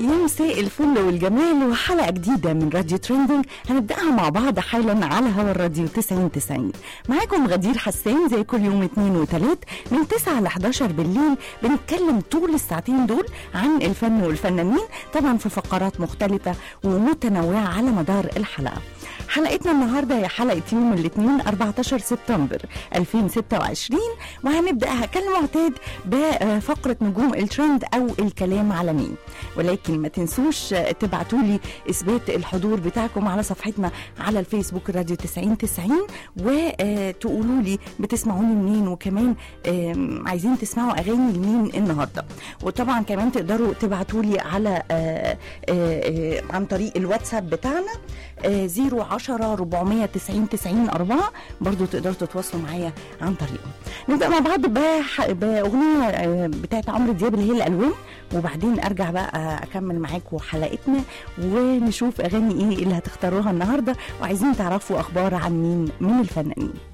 يا مساء الفل والجمال وحلقة جديدة من راديو ترندنج هنبدأها مع بعض حالا على هوا الراديو 90 90 معاكم غدير حسان زي كل يوم اثنين وثلاث من 9 ل 11 بالليل بنتكلم طول الساعتين دول عن الفن والفنانين طبعا في فقرات مختلفة ومتنوعة على مدار الحلقة حلقتنا النهاردة هي حلقة يوم الاثنين 14 سبتمبر 2026 وهنبدأها كالمعتاد بفقرة نجوم الترند أو الكلام على مين ولكن ما تنسوش تبعتوا لي إثبات الحضور بتاعكم على صفحتنا على الفيسبوك راديو 90 90 وتقولوا لي بتسمعوني منين وكمان آم، عايزين تسمعوا أغاني لمين النهاردة وطبعا كمان تقدروا تبعتوا لي على آه، آه، آه، عن طريق الواتساب بتاعنا 010 490 90 4 برضو تقدروا تتواصلوا معايا عن طريقه نبدأ مع بعض بح- بأغنية آه، بتاعت عمرو دياب اللي هي الألوان وبعدين أرجع بقى أكمل معاكم حلقتنا ونشوف أغاني إيه اللي هتختاروها النهاردة وعايزين تعرفوا أخبار عن مين من الفنانين